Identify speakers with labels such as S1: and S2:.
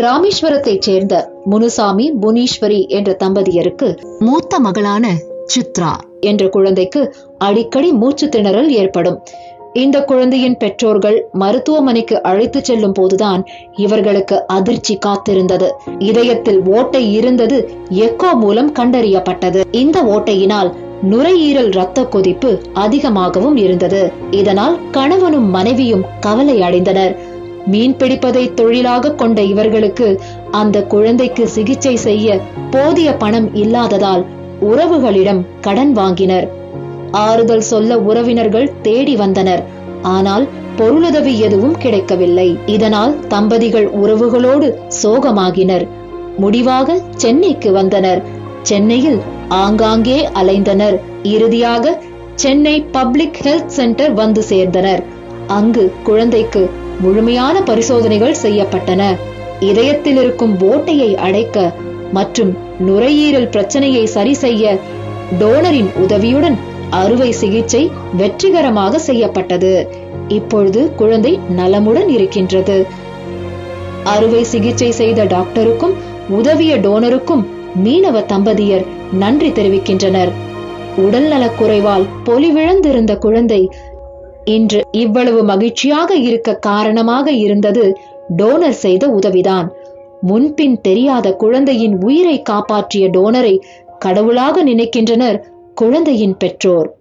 S1: ராமேஸ்வரத்தைச் சேர்ந்த முனுசாமி புனீஸ்வரி என்ற தம்பதியருக்கு
S2: மூத்த மகளான சித்ரா
S1: என்ற குழந்தைக்கு அடிக்கடி மூச்சு திணறல் ஏற்படும் இந்த குழந்தையின் பெற்றோர்கள் மருத்துவமனைக்கு அழைத்து செல்லும் போதுதான் இவர்களுக்கு அதிர்ச்சி காத்திருந்தது இதயத்தில் ஓட்டை இருந்தது எக்கோ மூலம் கண்டறியப்பட்டது இந்த ஓட்டையினால் நுரையீரல் இரத்த கொதிப்பு அதிகமாகவும் இருந்தது இதனால் கணவனும் மனைவியும் கவலை அடைந்தனர் மீன் பிடிப்பதை தொழிலாக கொண்ட இவர்களுக்கு அந்த குழந்தைக்கு சிகிச்சை செய்ய போதிய பணம் இல்லாததால் உறவுகளிடம் கடன் வாங்கினர் ஆறுதல் சொல்ல உறவினர்கள் தேடி வந்தனர் ஆனால் பொருளுதவி எதுவும் கிடைக்கவில்லை இதனால் தம்பதிகள் உறவுகளோடு சோகமாகினர் முடிவாக சென்னைக்கு வந்தனர் சென்னையில் ஆங்காங்கே அலைந்தனர் இறுதியாக சென்னை பப்ளிக் ஹெல்த் சென்டர் வந்து சேர்ந்தனர் அங்கு குழந்தைக்கு முழுமையான பரிசோதனைகள் செய்யப்பட்டன இதயத்தில் இருக்கும் ஓட்டையை அடைக்க மற்றும் நுரையீரல் பிரச்சனையை சரி செய்ய டோனரின் உதவியுடன் அறுவை சிகிச்சை வெற்றிகரமாக செய்யப்பட்டது இப்பொழுது குழந்தை நலமுடன் இருக்கின்றது அறுவை சிகிச்சை செய்த டாக்டருக்கும் உதவிய டோனருக்கும் மீனவ தம்பதியர் நன்றி தெரிவிக்கின்றனர் உடல்நலக் குறைவால் பொலிவிழந்திருந்த குழந்தை இன்று இவ்வளவு மகிழ்ச்சியாக இருக்க காரணமாக இருந்தது டோனர் செய்த உதவிதான் முன்பின் தெரியாத குழந்தையின் உயிரை காப்பாற்றிய டோனரை கடவுளாக நினைக்கின்றனர் குழந்தையின் பெற்றோர்